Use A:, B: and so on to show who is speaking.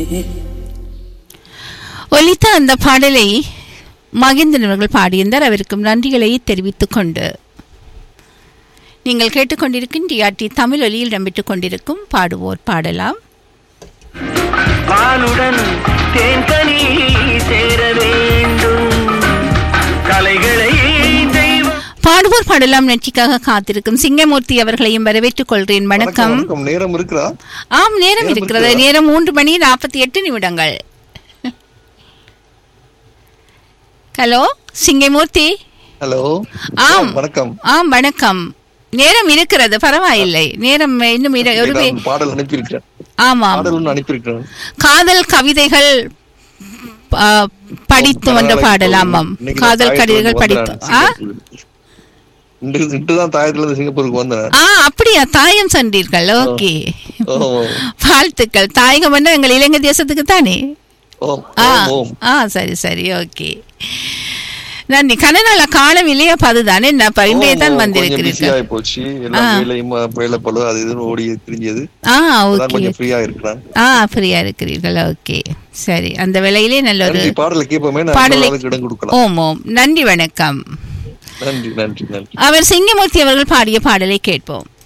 A: ஒலித்த அந்த பாடலை மகேந்திரன் அவர்கள் பாடியிருந்தார் அவருக்கும் நன்றிகளை தெரிவித்துக் கொண்டு நீங்கள் கேட்டுக்கொண்டிருக்கும் டிஆர்டி தமிழ் ஒலியில் இடம்பெற்றுக் கொண்டிருக்கும் பாடுவோர் பாடலாம்
B: பாலுடன் தேன்கனி சேர வேண்டும் கலைகளை தெய்வம்
A: பாடுவோர் பாடலாம் நிகழ்ச்சிக்காக காத்திருக்கும் சிங்கமூர்த்தி அவர்களையும் வரவேற்றுக் கொள்கிறேன் வணக்கம்
C: வணக்கம் நேரம் இருக்கிறா
A: ஆம் நேரம்
C: நேரம்
A: இருக்கிறது
C: இருக்கிறதா?
A: நேரம் மூன்று மணி நாற்பத்தி எட்டு நிமிடங்கள் ஹலோ சிங்கமூர்த்தி
C: ஹலோ
A: ஆம்.
C: வணக்கம்
A: ஆம் வணக்கம் நேரம் இருக்கிறது பரவாயில்லை நேரம் இன்னும் இர- ஒரு வே-
C: நான் பாடல் அனுப்பியிருக்கிறேன்
A: ஆமாம்
C: பாடல் ஒன்று அனுப்பியிருக்கிறேன்
A: காதல் கவிதைகள் ஆ, படித்து வந்த
C: பரவாயில்லை.
A: பாடலாமாம்
C: இன்னைக்கு
A: காதல்
C: தாயத்துல
A: கடிதங்கள்
C: இருந்து
A: படித்து
C: வந்தேன்
A: ஆ
C: சிங்கப்பூருக்கு. இன்று இன்று தான் தாயத்துல இருந்து சிங்கப்பூருக்கு வந்தேன்
A: ஆ அப்படியா தாயம் சென்றீர்கள் ஓகே
C: ஓ, ஓ,
A: வாழ்த்துக்கள் தாயகம் என்ன எங்கள் இலங்கை தேசத்துக்கு தானே
C: ஓம்,
A: ஆ
C: ஓம், ஓம்.
A: ஆ சரி சரி ஓகே நன்றி கனநாள காலம் இல்லையா அப்ப அதுதானே நான் இப்ப இன்றைய தான்
C: ஓம், ஓம். கொஞ்சம்
A: வந்திருக்கிறீர்கள்
C: பிஸியாகி போச்சு எல்லாம்
A: ஆ.
C: வேலையும் வேலை பழு அது இதுன்னு ஓடி திரிஞ்சது
A: ஆ
C: அதான்
A: ஓகே
C: கொஞ்சம் ஃப்ரீயா இருக்கிறேன்
A: ஆ ஃப்ரீயா இருக்கிறீர்கள் ஓகே சரி அந்த வேளையிலே நல்ல ஒரு
C: நன்றி பாடலை கேட்போமே நான்
A: பாடலை
C: அதுக்கு இடம் கொடுக்கலாம்
A: ஓம் ஓம் நன்றி வணக்கம்
C: நன்றி நன்றி நன்றி
A: அவர் சிங்கமூர்த்தி அவர்கள் பாடிய பாடலை கேட்போம்